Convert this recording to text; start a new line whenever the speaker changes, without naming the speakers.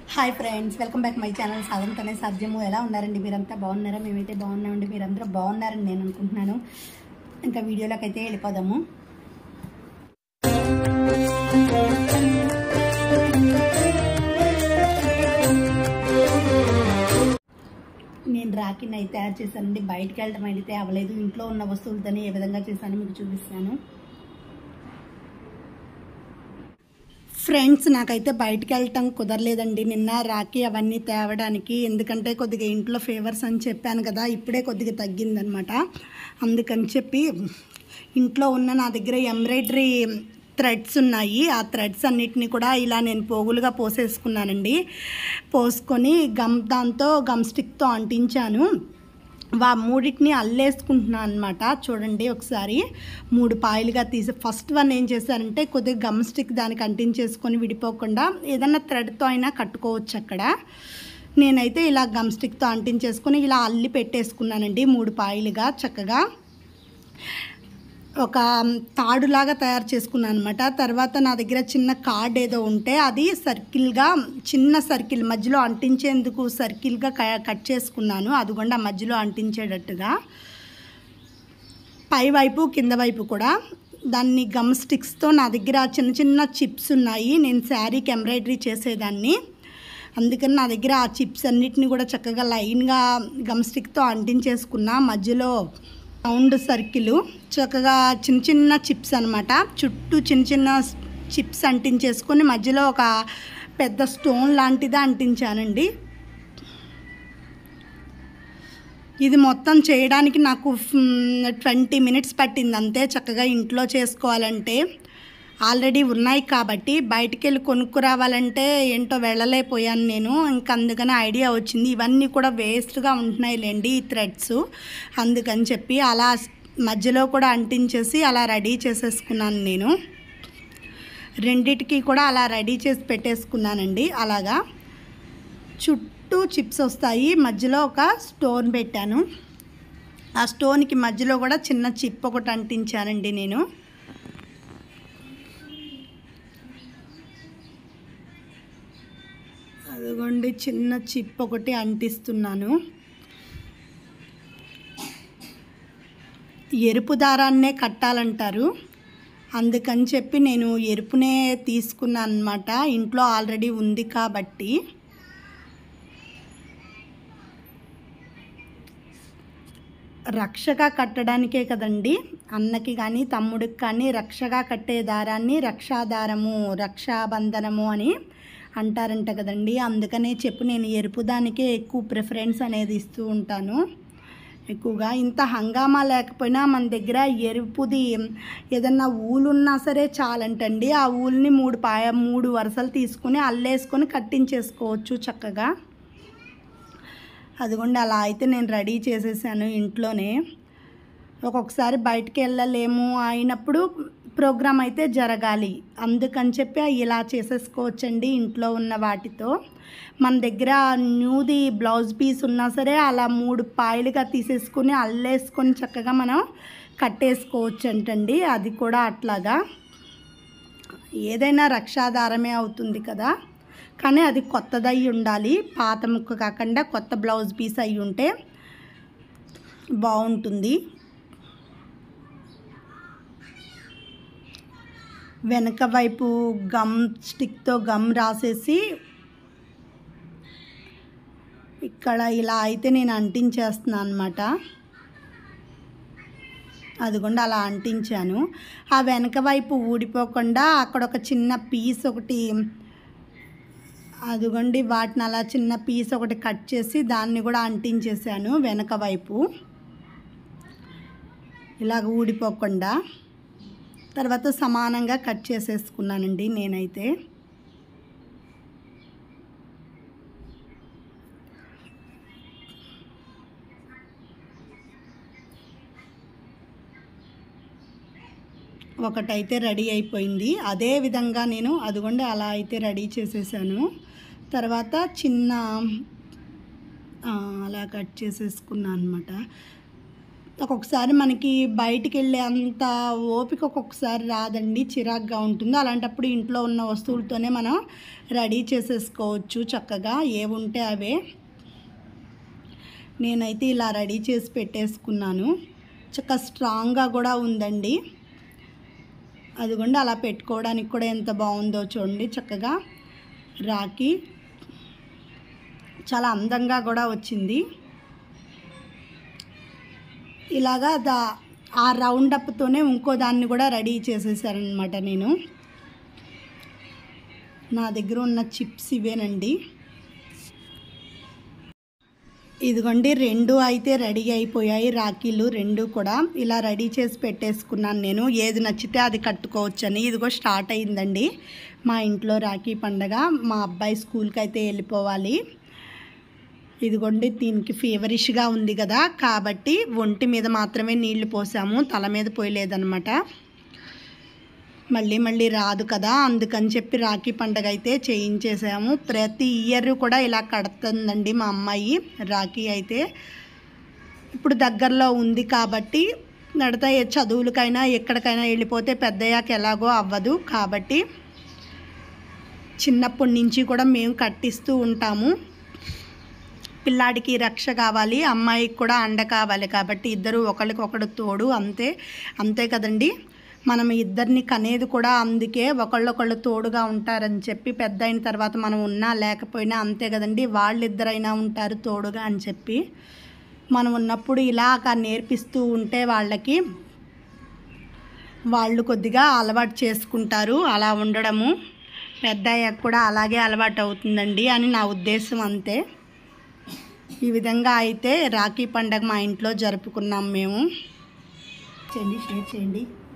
hi friends welcome back my channel సాధనతోనే సాధ్యము ఎలా ఉన్నారండి మీరంతా బాగున్నారా మేమైతే బాగున్నామండి మీరందరూ బాగున్నారని నేను అనుకుంటున్నాను ఇంకా వీడియోలోకి అయితే వెళ్ళిపోదాము నేను రాఖీని అయితే తయారు చేశానండి బయటకు వెళ్ళడం అయితే అవ్వలేదు ఇంట్లో ఉన్న వస్తువులతోనే ఏ విధంగా చేశానో మీకు చూపిస్తాను ఫ్రెండ్స్ నాకైతే బయటికి వెళ్ళటం కుదరలేదండి నిన్న రాఖీ అవన్నీ తేవడానికి ఎందుకంటే కొద్దిగా ఇంట్లో ఫేవర్స్ అని చెప్పాను కదా ఇప్పుడే కొద్దిగా తగ్గిందనమాట అందుకని చెప్పి ఇంట్లో ఉన్న నా దగ్గర ఎంబ్రాయిడరీ థ్రెడ్స్ ఉన్నాయి ఆ థ్రెడ్స్ అన్నిటిని కూడా ఇలా నేను పోగులుగా పోసేసుకున్నానండి పోసుకొని గమ్ దాంతో గమ్ స్టిక్తో అంటించాను వా మూడింటిని అల్లేసుకుంటున్నాను అనమాట చూడండి ఒకసారి మూడు పాయలుగా తీసి ఫస్ట్ వన్ ఏం చేశారంటే కొద్దిగా గమ్ స్టిక్ దానికి అంటించేసుకొని విడిపోకుండా ఏదన్నా థ్రెడ్తో అయినా కట్టుకోవచ్చు అక్కడ నేనైతే ఇలా గమ్ స్టిక్తో అంటించేసుకొని ఇలా అల్లి పెట్టేసుకున్నానండి మూడు పాయలుగా చక్కగా ఒక తాడులాగా తయారు చేసుకున్నాను అనమాట తర్వాత నా దగ్గర చిన్న కార్డ్ ఏదో ఉంటే అది సర్కిల్గా చిన్న సర్కిల్ మధ్యలో అంటించేందుకు సర్కిల్గా క- కట్ చేసుకున్నాను అది కూడా మధ్యలో అంటించేటట్టుగా పై వైపు కింద వైపు కూడా దాన్ని గమ్ స్టిక్స్తో నా దగ్గర చిన్న చిన్న చిప్స్ ఉన్నాయి నేను శారీకి ఎంబ్రాయిడరీ చేసేదాన్ని అందుకని నా దగ్గర ఆ చిప్స్ అన్నిటిని కూడా చక్కగా లైన్గా గమ్ స్టిక్తో అంటించేసుకున్నా మధ్యలో రౌండ్ సర్కిల్ చక్కగా చిన్న చిన్న చిప్స్ అనమాట చుట్టూ చిన్న చిన్న చిప్స్ అంటించేసుకొని మధ్యలో ఒక పెద్ద స్టోన్ లాంటిది అంటించానండి ఇది మొత్తం చేయడానికి నాకు ట్వంటీ మినిట్స్ పట్టింది అంతే చక్కగా ఇంట్లో చేసుకోవాలంటే ఆల్రెడీ ఉన్నాయి కాబట్టి బయటికి వెళ్ళి కొనుక్కురావాలంటే ఏంటో వెళ్ళలేకపోయాను నేను ఇంకా అందుకని ఐడియా వచ్చింది ఇవన్నీ కూడా వేస్ట్గా ఉంటున్నాయిలేండి ఈ థ్రెడ్స్ అందుకని చెప్పి అలా మధ్యలో కూడా అంటించేసి అలా రెడీ చేసేసుకున్నాను నేను రెండిటికి కూడా అలా రెడీ చేసి పెట్టేసుకున్నానండి అలాగా చుట్టూ చిప్స్ వస్తాయి మధ్యలో ఒక స్టోన్ పెట్టాను ఆ స్టోన్కి మధ్యలో కూడా చిన్న చిప్ ఒకటి అంటించానండి నేను అదిగోండి చిన్న చిప్ ఒకటి అంటిస్తున్నాను ఎరుపు దారాన్నే కట్టాలంటారు అందుకని చెప్పి నేను ఎరుపునే తీసుకున్నాను అనమాట ఇంట్లో ఆల్రెడీ ఉంది కాబట్టి రక్షగా కట్టడానికే కదండి అన్నకి కానీ తమ్ముడికి కానీ రక్షగా కట్టే దారాన్ని రక్షాదారము రక్షాబంధనము అని అంటారంట కదండి అందుకనే చెప్పి నేను ఎరుపు దానికే ఎక్కువ ప్రిఫరెన్స్ అనేది ఇస్తూ ఉంటాను ఎక్కువగా ఇంత హంగామా లేకపోయినా మన దగ్గర ఎరుపుది ఏదన్నా ఊలు ఉన్నా సరే చాలంటండి ఆ ఊల్ని మూడు పాయ మూడు వరుసలు తీసుకుని అల్లేసుకొని కట్టించేసుకోవచ్చు చక్కగా అదిగోండి అలా అయితే నేను రెడీ చేసేసాను ఇంట్లోనే ఒక్కొక్కసారి బయటికి వెళ్ళలేము అయినప్పుడు ప్రోగ్రామ్ అయితే జరగాలి అందుకని చెప్పి ఇలా చేసేసుకోవచ్చండి ఇంట్లో ఉన్న వాటితో మన దగ్గర న్యూది బ్లౌజ్ పీస్ ఉన్నా సరే అలా మూడు పాయలుగా తీసేసుకుని అల్లేసుకొని చక్కగా మనం కట్టేసుకోవచ్చు అంటండి అది కూడా అట్లాగా ఏదైనా రక్షాధారమే అవుతుంది కదా కానీ అది కొత్తదై ఉండాలి పాత ముక్క కాకుండా కొత్త బ్లౌజ్ పీస్ అయి ఉంటే బాగుంటుంది వెనక వైపు గమ్ స్టిక్తో గమ్ రాసేసి ఇక్కడ ఇలా అయితే నేను అంటించేస్తున్నాను అనమాట అదిగోండి అలా అంటించాను ఆ వెనక వైపు ఊడిపోకుండా అక్కడ ఒక చిన్న పీస్ ఒకటి అదిగోండి వాటిని అలా చిన్న పీస్ ఒకటి కట్ చేసి దాన్ని కూడా అంటించేసాను వెనక వైపు ఇలాగ ఊడిపోకుండా తర్వాత సమానంగా కట్ చేసేసుకున్నానండి నేనైతే ఒకటైతే రెడీ అయిపోయింది అదే విధంగా నేను అదిగోండి అలా అయితే రెడీ చేసేసాను తర్వాత చిన్న ఆ, అలా కట్ చేసేసుకున్నాను అనమాట ఒక్కొక్కసారి మనకి బయటికి వెళ్ళే అంత ఓపిక ఒక్కొక్కసారి రాదండి చిరాగ్గా ఉంటుంది అలాంటప్పుడు ఇంట్లో ఉన్న వస్తువులతోనే మనం రెడీ చేసేసుకోవచ్చు చక్కగా ఏవుంటే అవే నేనైతే ఇలా రెడీ చేసి పెట్టేసుకున్నాను చక్కగా స్ట్రాంగ్గా కూడా ఉందండి అదిగోండి అలా పెట్టుకోవడానికి కూడా ఎంత బాగుందో చూడండి చక్కగా రాఖీ చాలా అందంగా కూడా వచ్చింది ఇలాగా దా ఆ రౌండ్ అప్తోనే ఇంకో దాన్ని కూడా రెడీ చేసేసారనమాట నేను నా దగ్గర ఉన్న చిప్స్ ఇవేనండి ఇదిగోండి రెండు అయితే రెడీ అయిపోయాయి రాఖీలు రెండు కూడా ఇలా రెడీ చేసి పెట్టేసుకున్నాను నేను ఏది నచ్చితే అది కట్టుకోవచ్చని ఇదిగో స్టార్ట్ అయిందండి మా ఇంట్లో రాఖీ పండగ మా అబ్బాయి స్కూల్కి అయితే వెళ్ళిపోవాలి ఇదిగోండి దీనికి ఫీవరిష్గా ఉంది కదా కాబట్టి ఒంటి మీద మాత్రమే నీళ్లు పోసాము తల మీద పోయలేదనమాట మళ్ళీ మళ్ళీ రాదు కదా అందుకని చెప్పి రాఖీ పండగ అయితే చేయించేసాము ప్రతి ఇయర్ కూడా ఇలా కడుతుందండి మా అమ్మాయి రాఖీ అయితే ఇప్పుడు దగ్గరలో ఉంది కాబట్టి నడతా ఏ చదువులకైనా ఎక్కడికైనా వెళ్ళిపోతే పెద్దయ్యాక ఎలాగో అవ్వదు కాబట్టి చిన్నప్పటి నుంచి కూడా మేము కట్టిస్తూ ఉంటాము పిల్లాడికి రక్ష కావాలి అమ్మాయికి కూడా అండ కావాలి కాబట్టి ఇద్దరు ఒకరికొకడు తోడు అంతే అంతే కదండి మనం ఇద్దరిని కనేది కూడా అందుకే ఒకళ్ళొకళ్ళు తోడుగా ఉంటారని చెప్పి పెద్ద అయిన తర్వాత మనం ఉన్నా లేకపోయినా అంతే కదండి వాళ్ళిద్దరైనా ఉంటారు తోడుగా అని చెప్పి మనం ఉన్నప్పుడు ఇలాగ నేర్పిస్తూ ఉంటే వాళ్ళకి వాళ్ళు కొద్దిగా అలవాటు చేసుకుంటారు అలా ఉండడము పెద్ద అయ్యాక కూడా అలాగే అలవాటు అవుతుందండి అని నా ఉద్దేశం అంతే ఈ విధంగా అయితే రాఖీ పండగ మా ఇంట్లో జరుపుకున్నాం మేము చేయండి షేర్ చేయండి